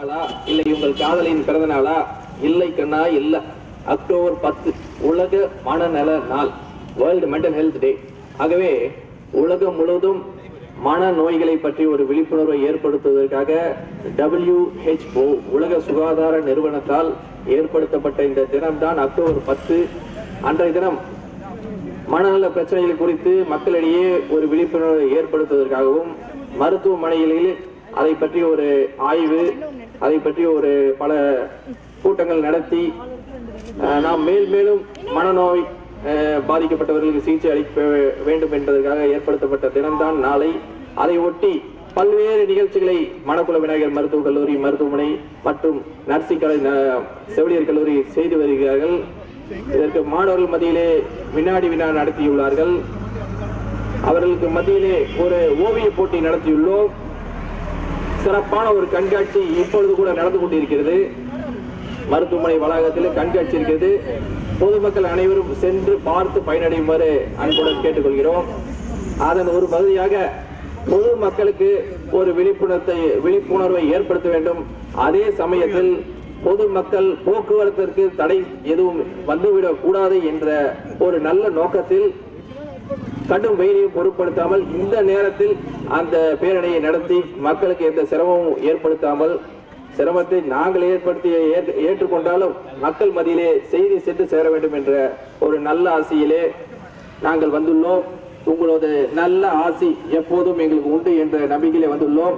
நாளா இல்லை உங்கள் காதலின் பிறந்த நாளா இல்லை கண்ணா இல்ல அக்டோபர் பத்து உலக மனநல நாள் வேர்ல்டு மென்டல் ஹெல்த் டே ஆகவே உலகம் முழுவதும் மன நோய்களை பற்றி ஒரு விழிப்புணர்வை ஏற்படுத்துவதற்காக WHO உலக சுகாதார நிறுவனத்தால் ஏற்படுத்தப்பட்ட இந்த தினம்தான் அக்டோபர் பத்து அன்றைய தினம் மனநல பிரச்சனைகள் குறித்து மக்களிடையே ஒரு விழிப்புணர்வை ஏற்படுத்துவதற்காகவும் மருத்துவமனைகளில் அதை பற்றி ஒரு ஆய்வு அதை பற்றி ஒரு பல கூட்டங்கள் நடத்தி அஹ், நாம் மேல் மேலும் மனநோய் அஹ், பாதிக்கப்பட்டவர்களுக்கு சிகிச்சை அளிக்க வேண்டும் என்பதற்காக ஏற்படுத்தப்பட்ட தினம்தான் நாளை அதை ஒட்டி பல்வேறு நிகழ்ச்சிகளை மணக்குள விநாயகர் மருத்துவக் கல்லூரி மருத்துவமனை மற்றும் நர்சிங் கலை செவிலியர் கல்லூரி செய்து வருகிறார்கள் இதற்கு மாணவர்கள் மத்தியிலே வினாடி வினா நடத்தியுள்ளார்கள் அவர்களுக்கு மத்தியிலே ஒரு ஓவிய போட்டி நடத்தியுள்ளோம் சிறப்பான ஒரு கண்காட்சி இப்பொழுது கூட நடந்து கொண்டிருக்கிறது மருத்துவமனை வளாகத்தில் கண்காட்சி இருக்கிறது பொதுமக்கள் அனைவரும் சென்று பார்த்து பயனடையுமாறு அன்புடன் கேட்டுக்கொள்கிறோம் அதன் ஒரு பகுதியாக பொதுமக்களுக்கு ஒரு விழிப்புணர்வை விழிப்புணர்வை ஏற்படுத்த வேண்டும் அதே சமயத்தில் பொதுமக்கள் போக்குவரத்திற்கு தடை எதுவும் வந்துவிடக் கூடாது என்ற ஒரு நல்ல நோக்கத்தில் கடும் வெயிலையும் பொருட்படுத்தாமல் இந்த நேரத்தில் அந்த பேரணியை நடத்தி மக்களுக்கு எந்த சிரமமும் ஏற்படுத்தாமல் சிரமத்தை நாங்கள் ஏற்படுத்தி ஏற்று- ஏற்றுக்கொண்டாலும் மக்கள் மத்தியிலே செய்தி சென்று சேர வேண்டும் என்ற ஒரு நல்ல ஆசையிலே நாங்கள் வந்துள்ளோம் உங்களது நல்ல ஆசி எப்போதும் எங்களுக்கு உண்டு என்ற நம்பிக்கையிலே வந்துள்ளோம்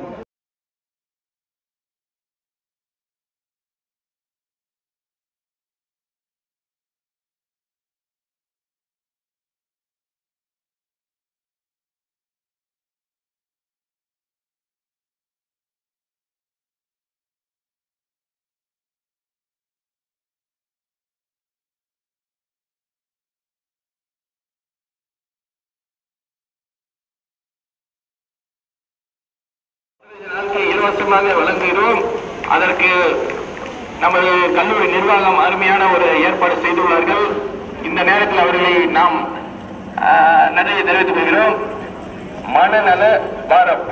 நாட்கள் இலவசமாக வழங்குகிறோம் அதற்கு நமது கல்லூரி நிர்வாகம் அருமையான ஒரு ஏற்பாடு செய்துள்ளார்கள் இந்த நேரத்தில் அவர்களை நாம் ஆஹ், நன்றியை தெரிவித்துக் கொள்கிறோம் மனநல வாரம்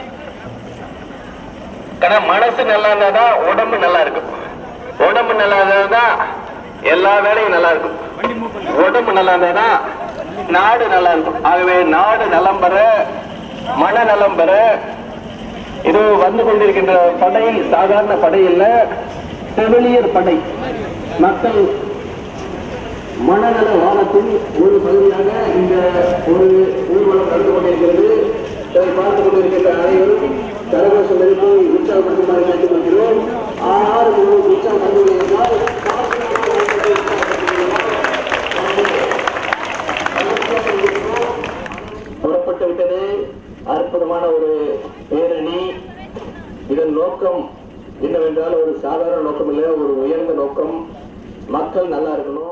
ஏன்னா மனசு நல்லா இருந்தாதான் உடம்பு நல்லா இருக்கும் உடம்பு நல்லா இருந்தாதான் எல்லா வேலையும் நல்லா இருக்கும் உடம்பு நல்லா இருந்தாதான் நாடு நல்லா இருக்கும் ஆகவே நாடு நலம் பெற மனநலம் பெற இது வந்து கொண்டிருக்கின்ற படை சாதாரண படை இல்ல செவிலியர் படை மக்கள் மனநல வாரத்தின் ஒரு பகுதியாக இந்த ஒரு ஊர்வலம் நடந்து கொண்டிருக்கிறது இதை பார்த்துக் கொண்டிருக்கின்ற அனைவரும் கரகோஷம் எழுப்பி உற்சாகப்படுத்துமாறு கேட்டுக் கொள்கிறோம் ஆறு முழு உற்சாகம் வந்துள்ளதால் புறப்பட்டு விட்டது அற்புதமான ஒரு பேரணி இதன் நோக்கம் என்னவென்றால் ஒரு சாதாரண நோக்கம் இல்லை ஒரு உயர்ந்த நோக்கம் மக்கள் நல்லா இருக்கணும்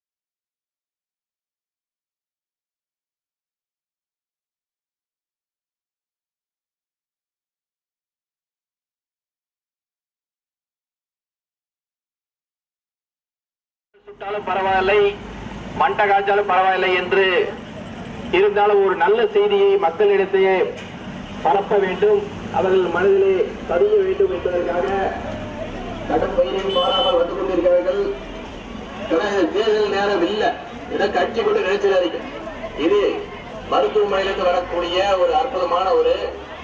சுட்டாலும் பரவாயில்லை மண்டை காய்ச்சாலும் பரவாயில்லை என்று இருந்தாலும் ஒரு நல்ல செய்தியை மக்களிடத்தையே பரப்ப வேண்டும் அவர்கள் மனதிலே பதிய வேண்டும் என்பதற்காக கடும் பயிரையும் மாறாமல் வந்து கொண்டிருக்கிறார்கள் கடந்த தேர்தல் நேரம் இல்ல இதை கட்சி கொண்டு நினைச்சிடாதீங்க இது மருத்துவமனையிலிருந்து வரக்கூடிய ஒரு அற்புதமான ஒரு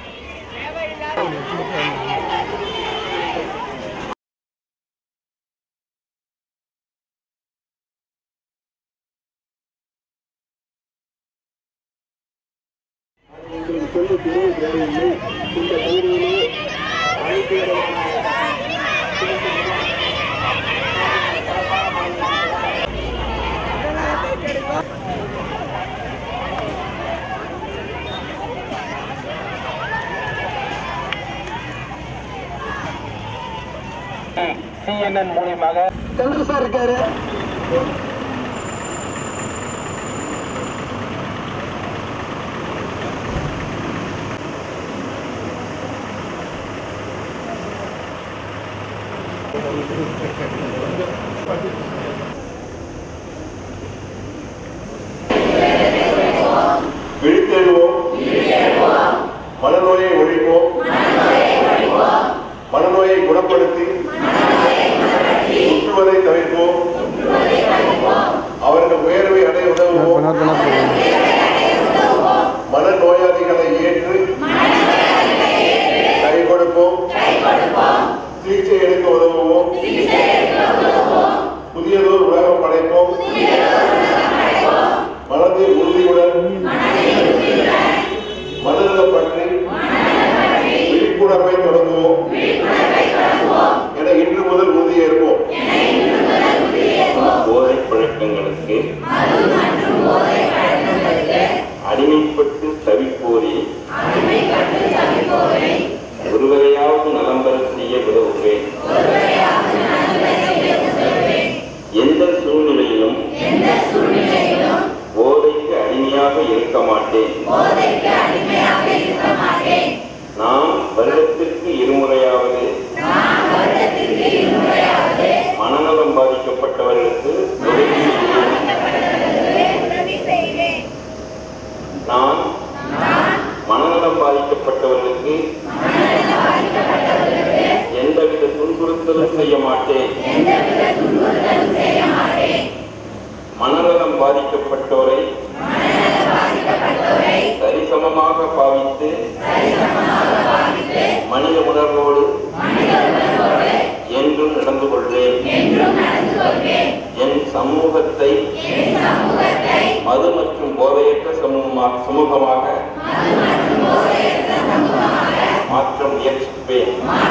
உங்களுக்கு சொல்லி தெரிய தேவையில்லை இந்த பகுதியிலே அனைத்து விதமான சிஎன்என் மூலியமாக சந்திர சார் இருக்காரு விழித்தெழுவோம் மனநோயை ஒழிப்போம் மனநோயை குண குணப்படுத்தி சுற்றுவதை தவிர்ப்போம் அவர்கள் உயர்வை அடைய உதவுவோம் மனநோயாளிகளை ஏற்று கை கொடுப்போம் சிகிச்சை எடுக்க உதவுவோம் புதியதோர் உலகம் படைப்போம் மனதில் உறுதியுடன் மனநலம் பற்றி விழிப்புணர்வை தொடங்குவோம் என இன்று முதல் உறுதியேற்போம் போதை பழக்கங்களுக்கு அடிமைப்பட்டு தவிப்போரே ஒருவரையாவது நலம் பெற செய்ய உதவுவேன் எந்த சூழ்நிலையிலும் போதைக்கு அடிமையாக இருக்க மாட்டேன் நான் வருடத்திற்கு இருமுறையாவது மனநலம் பாதிக்கப்பட்டவர்களுக்கு உதவி செய்வேன். நான் மனநலம் பாதிக்கப்பட்டவர்களுக்கு எந்தவித துன்புறுத்தலும் செய்ய மாட்டேன் மனநலம் பாதிக்கப்பட்டோரை சரிசமமாக பாவித்து மனித உணர்வோடு என்றும் நடந்து கொள்வேன் என் சமூகத்தை மது மற்றும் போதையற்ற சமூகமாக சமூகமாக மாற்ற முயற்சிப்பேன்